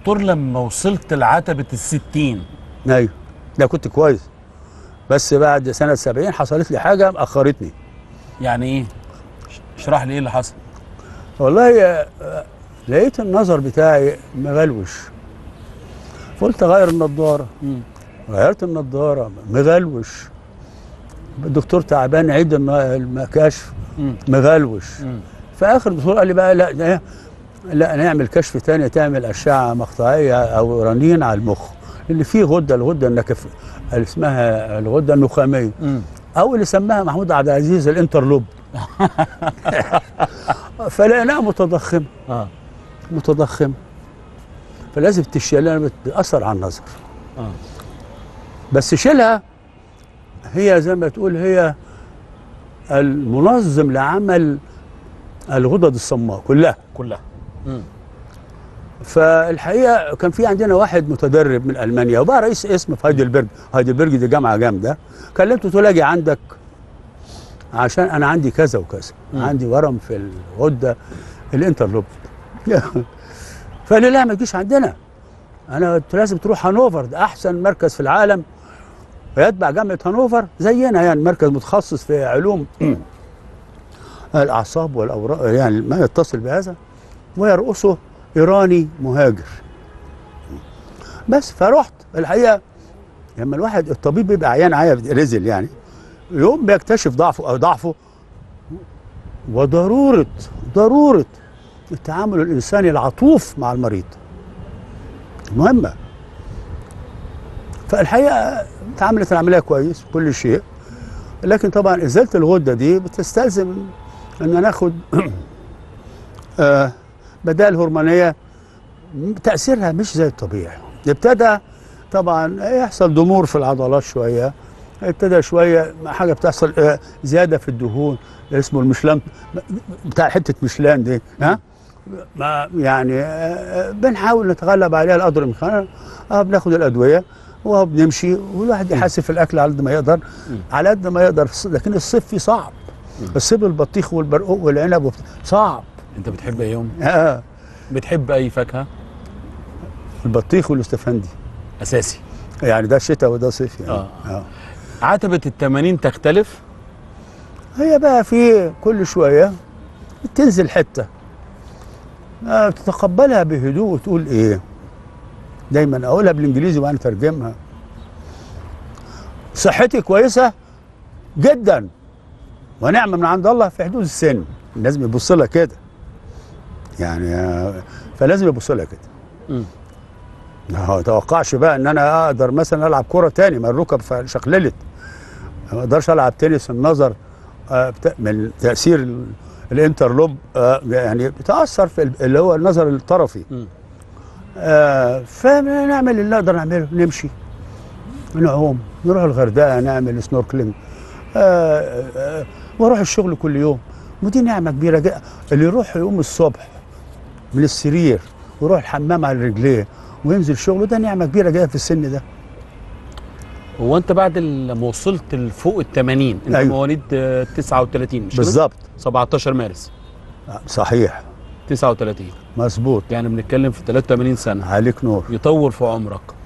دكتور لما وصلت لعتبه الستين ايوه ده كنت كويس بس بعد سنه 70 حصلت لي حاجه اخرتني يعني ايه اشرح لي ايه اللي حصل والله آه، لقيت النظر بتاعي مغلوش قلت اغير النضاره مم. غيرت النضاره مغلوش الدكتور تعبان عيد الن- الكشف مم. مغلوش مم. فاخر الدكتور قال لي بقى لا ده لا نعمل كشف تاني تعمل اشعه مقطعيه او رنين على المخ لان في غده الغده النكف اللي اسمها الغده النخاميه مم. او اللي سماها محمود عبد العزيز الانترلوب فلقيناها متضخمه اه متضخمه فلازم تشيل لأنها بتاثر على النظر اه بس شيلها هي زي ما تقول هي المنظم لعمل الغدد الصماء كلها كلها مم. فالحقيقه كان في عندنا واحد متدرب من المانيا وبقى رئيس اسم في هايدلبرج هايدلبرج دي جامعه جامده كلمته قلت له اجي عندك عشان انا عندي كذا وكذا مم. عندي ورم في الغده الانترلوب فقال لي لا ما تجيش عندنا انا قلت لازم تروح هانوفر ده احسن مركز في العالم ويتبع جامعه هانوفر زينا يعني مركز متخصص في علوم الاعصاب والاوراق يعني ما يتصل بهذا ويرقصه ايراني مهاجر بس فرحت الحقيقه لما الواحد الطبيب بيبقى عيان عيا رزل يعني يوم بيكتشف ضعفه او ضعفه وضروره ضروره التعامل الانساني العطوف مع المريض مهمه فالحقيقه اتعاملت العمليه كويس كل شيء لكن طبعا ازاله الغده دي بتستلزم ان ناخد آه بدائل هرمونيه تاثيرها مش زي الطبيعي ابتدى طبعا يحصل ضمور في العضلات شويه ابتدى شويه حاجه بتحصل آه، زياده في الدهون اسمه المشلان بتاع حته مشلان دي ها ما يعني آه، بنحاول نتغلب عليها القدر الامكان اه بناخد الادويه وبنمشي والواحد يحاسب في الاكل على قد ما يقدر على قد ما يقدر لكن الصيف فيه صعب الصيف البطيخ والبرقوق والعنب وبت- صعب انت بتحب ايه يوم اه بتحب اي فاكهه البطيخ والاستفندي اساسي يعني ده شتاء وده صيف يعني آه. آه. عتبه التمانين تختلف هي بقى في كل شويه تنزل حته آه تتقبلها بهدوء وتقول ايه دايما اقولها بالانجليزي وانا اترجمها صحتي كويسه جدا ونعمه من عند الله في حدود السن لازم يبص لها كده يعني آه، فلازم يبص لها كده مم. ما توقعش بقى ان انا اقدر مثلا العب كوره تاني ما الركب شقللت ما اقدرش العب تنس النظر آه، بتا- من تاثير ال- الانترلوب آه، يعني بتاثر في ال- اللي هو النظر الطرفي مم. آه، فنعمل اللي نقدر نعمله نمشي نعوم نروح الغردقه نعمل سنوركلينج آه، آه، واروح الشغل كل يوم ودي نعمه كبيره جدا اللي يروح يقوم الصبح من السرير ويروح الحمام على رجليه وينزل شغله ده نعمه كبيره جدا في السن ده هو انت بعد ال- لما وصلت لفوق ال 80 انت أيوة. مواليد آه، 39 مش كده؟ بالظبط 17 مارس آه، صحيح 39 مظبوط يعني بنتكلم في 83 سنه عليك نور يطول في عمرك